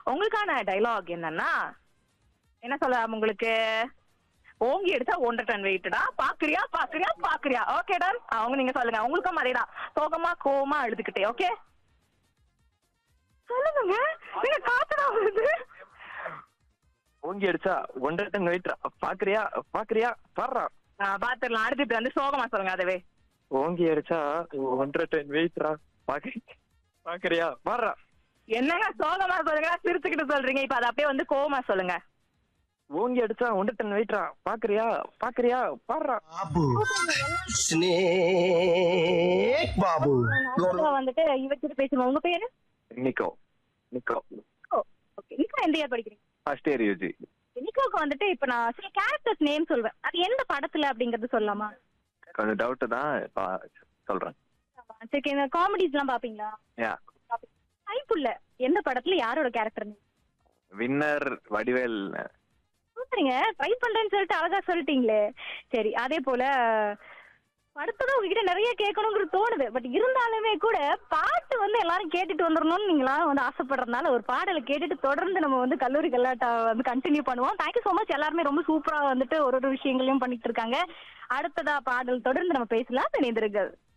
உங்களுக்கான டைலாக் என்னன்னா என்ன சொல்ல உங்களுக்கு ஓங்கி எடுத்தா ஒன்றரை டன் வெயிட்டடா பாக்குறியா பாக்குறியா பாக்குறியா ஓகே டன் அவங்க நீங்க சொல்லுங்க உங்களுக்கும் அதேதான் சோகமா கோவமா அழுதுகிட்டே ஓகே சொல்லுங்க நீங்க காத்துடா வருது ஓங்கி அடிச்சா ஒன்றரை டன் வெயிட்ரா பாக்குறியா பாக்குறியா பாடுறா ஆ, பாத்துடலாம் அடுத்து வந்து சோகமா சொல்லுங்க அதவே ஓங்கி அடிச்சா ஒன்றரை டன் வெயிட்ரா பாக்கு பாக்குறியா பாடுறா என்னங்க சோகமா சொல்லுங்க சிரிச்சுக்கிட்டு சொல்றீங்க இப்ப அதை அப்படியே வந்து கோவமா சொல்லுங்க ஓங்கி அடிச்சா ஒன்றரை டன் வெயிட்ரா பாக்குறியா பாக்குறியா பாடுறா Babu. Snake Babu. அடுத்ததா வந்துட்டு இவச்சிட்டு பேசுங்க உங்க பேரு நிக்கோ நிக்கோ ஓகே நிக்கா எந்த இயர் படிக்கிறீங்க ஃபர்ஸ்ட் இயர் யூஜி நிக்கோக்கு வந்துட்டு இப்ப நான் சில கேரக்டர்ஸ் நேம் சொல்வேன் அது எந்த படத்துல அப்படிங்கறது சொல்லலாமா கொஞ்சம் டவுட் தான் ஆ, சொல்றேன் சரி இந்த காமெடிஸ் எல்லாம் பாப்பீங்களா யா டைப்புள்ள எந்த படத்துல யாரோட கேரக்டர் வின்னர் வடிவேல் சூப்பருங்க ட்ரை பண்றேன்னு சொல்லிட்டு அழகா சொல்லிட்டீங்களே சரி அதே போல அடுத்ததான் உங்ககிட்ட நிறைய கேட்கணுங்கிறது தோணுது பட் இருந்தாலுமே கூட பாட்டு வந்து எல்லாரும் கேட்டுட்டு வந்துடணும்னு நீங்களாம் வந்து ஆசைப்படுறதுனால ஒரு பாடலை கேட்டுட்டு தொடர்ந்து நம்ம வந்து கல்லூரி கல்லாட்டா வந்து கண்டினியூ பண்ணுவோம் தேங்க்யூ ஸோ மச் எல்லாருமே ரொம்ப சூப்பரா வந்துட்டு ஒரு ஒரு விஷயங்களையும் பண்ணிட்டு இருக்காங்க அடுத்ததா பாடல் தொடர்ந்து நம்ம பேசலாம் இணைந்திருங்கள்